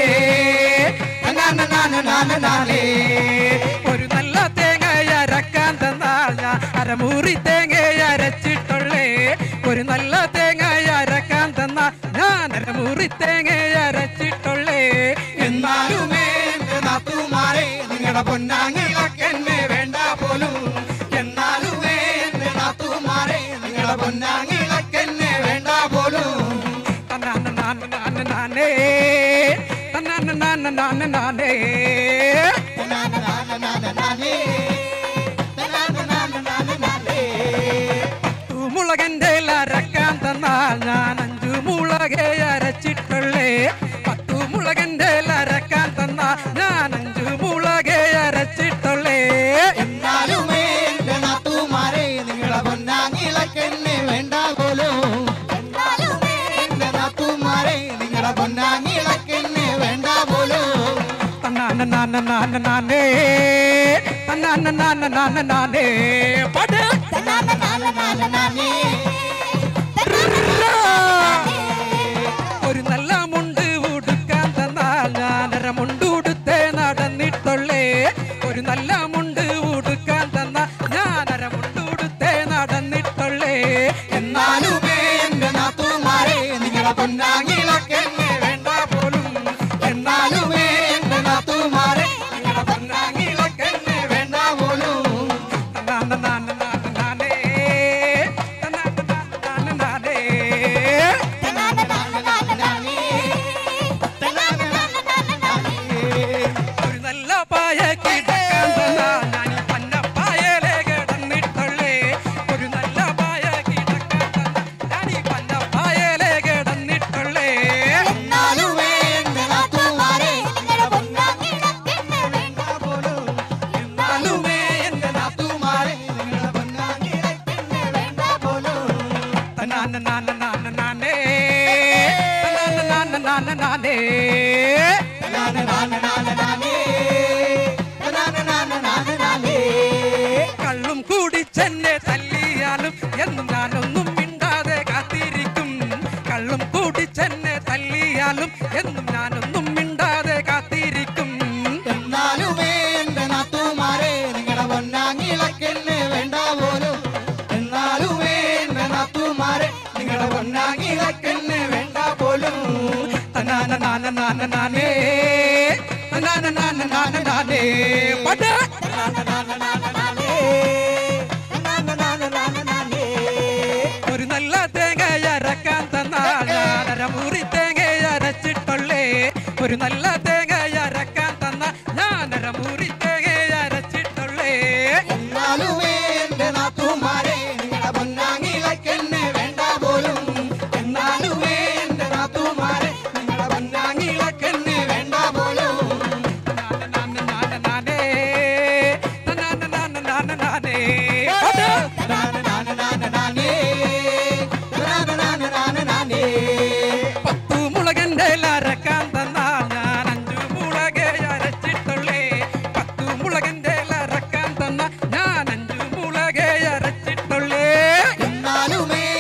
തന്നാന നാന നാന നാനേ ഒരു നല്ല തേങ്ങ അരക്കാൻ തന്നാൽ ഞാൻ അരമുറി തേങ്ങ അരച്ചിട്ടുള്ളേ ഒരു നല്ല തേങ്ങ അരക്കാൻ തന്നാൽ ഞാൻ അരമുറി തേങ്ങ അരച്ചിട്ടുള്ളേ എന്നാലുമേ എൻ്റെ നാത്തുമാരെ നിങ്ങളുടെ പൊന്നാങ്ങിളക്കെന്നെ വേണ്ട പോലും എന്നാലുമേ എൻ്റെ നാത്തുമാരെ നിങ്ങളുടെ പൊന്നാങ്ങിളക്കെന്നെ വേണ്ട പോലും തന്നാന നാന നാന നാനേ തന്നാന നാന നാന നാനേ തന്നാന നാന നാന നാനേ തന്നാന നാന നാന നാനേ പത്തു മുളകന്റെ അരക്കാൻ തന്നാൽ ഞാൻ അഞ്ചു മുളകെ അരച്ചിട്ടുള്ളേ പത്തു മുളകന്റെ അരക്കാൻ തന്നാൽ ഞാൻ അഞ്ചു മുളകെ അരച്ചിട്ടുള്ളേ എന്നാലുമേ എന്റെ നാത്തുമാരെ നിങ്ങളെ പൊന്നാങ്ങിളക്കെന്നെ വേണ്ട പോലും എന്നാലുമേ എന്റെ നാത്തുമാരെ നിങ്ങളെ പൊന്നാങ്ങിളക്കെന്നെ വേണ്ട പോലും തന്നാന നാന നാന നാനേ തന്നാന നാന നാന നാനേ പാട്ട് തന്നാന നാന നാന നാനേ ഒരു നല്ല മുണ്ട് ഉടുക്കാൻ തന്നാൽ ഞാനര മുണ്ട് ഉടുത്തേ നടന്നിട്ടുള്ളേ ഒരു നല്ല മുണ്ട് ഉടുക്കാൻ തന്നാൽ ഞാനര മുണ്ട് ഉടുത്തേ നടന്നിട്ടുള്ളേ എന്നാലുമേ എന്റെ നാത്തുമാരെ നിങ്ങളെ പൊന്നാങ്ങിളക്കെന്നെ വേണ്ട പോലും എന്നാലുമേ എന്റെ നാത്തുമാരെ നിങ്ങളെ പൊന്നാങ്ങിളക്കെന്നെ വേണ്ട പോലും തന്നാന നാന നാന നാനേ തന്നാന നാന നാന നാനേ ഒരു നല്ല പായ കിടക്കാൻ തന്നാൽ ഞാൻ ഈ പന്ന പായലേ കിടന്നിട്ടുള്ളേ ഒരു നല്ല പായ കിടക്കാൻ തന്നാൽ ഞാൻ ഈ പന്ന പായലേ കിടന്നിട്ടുള്ളേ എന്നാലുമേ എന്റെ നാത്തുമാരെ നിങ്ങളുടെ പൊന്നാങ്ങിളക്കെന്നെ വേണ്ട പോലും എന്നാലുമേ എന്റെ നാത്തുമാരെ നിങ്ങളുടെ പൊന്നാങ്ങിളക്കെന്നെ വേണ്ട പോലും തനാന നാന നാന നാനേ തനാന നാന നാന നാനേ തനാന നാന നാന നാനേ തനാന നാന നാന നാനേ കള്ളും കുടിച്ചെന്നെ തല്ലിയാലും എന്നും ഞാനൊന്നും മിണ്ടാതെ കാത്തിരിക്കും കള്ളും കുടിച്ചെന്നെ തല്ലിയാലും എന്നും ഞാനൊന്നും മിണ്ടാതെ കാത്തിരിക്കും എന്നാലുമേ എന്റെ നാത്തുമാരെ നിങ്ങളുടെ പൊന്നാങ്ങിളക്കെന്നെ വേണ്ട പോലും എന്നാലുമേ എന്റെ നാത്തുമാരെ നിങ്ങളുടെ പൊന്നാങ്ങിളക്കെന്നെ വേണ്ട പോലും തനാന നാന നാന നാനേ തനാന നാന നാന നാനേ പാട്ട് തനാന നാന നാന നാനേ തനാന നാന നാന നാനേ ഒരു നല്ല തേങ്ങ അരക്കാൻ തന്നാൽ ഞാനര മുറി തേങ്ങ അരച്ചിട്ടുള്ളേ ഒരു നല്ല തേങ്ങ അരക്കാൻ തന്ന ഞാനര മുറി തേങ്ങ അരച്ചിട്ടുള്ളേ എന്നാലുമേ എന്റെ നാത്തുമാരെ നിങ്ങളുടെ പൊന്നാങ്ങിളക്കെന്നെ വേണ്ട പോലും എന്നാലുമേ എന്റെ നാത്തുമാരെ നിങ്ങളുടെ പൊന്നാങ്ങിളക്കെന്നെ വേണ്ട പോലും നാന നാന നാന നാനേ നാന നാന നാന നാനേ നാന നാന നാന നാനേ നാന നാന നാന നാനേ പത്തു മുളകന്റെ അരക്കാൻ തന്നാൽ ഞാൻ അഞ്ചു മുളകെ അരച്ചിട്ടുള്ളേ പത്തു മുളകന്റെ അരക്കാൻ തന്ന ഞാൻ അഞ്ചു മുളകെ അരച്ചിട്ടുള്ളേ എന്നാലുമേ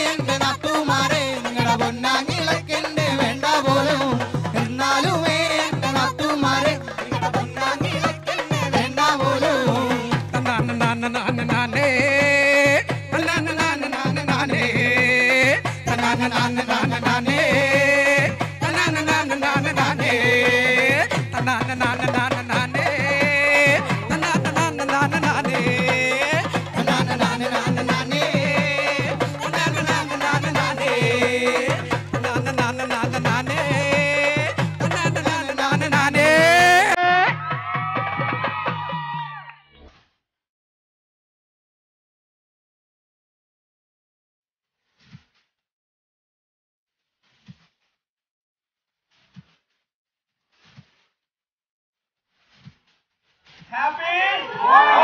തന്നാന നാന നാനേ തന്നാന നാന നാന നാനേ തന്നാന നാന നാന നാനേ തന്നാന നാന നാന നാനേ തന്നാന നാന നാന നാനേ തന്നാന നാന നാന നാനേ തന്നാന നാന നാന നാനേ തന്നാന നാന നാന നാനേ തന്നാന നാന നാന നാനേ തന്നാന നാന നാന നാനേ ഹാപ്പി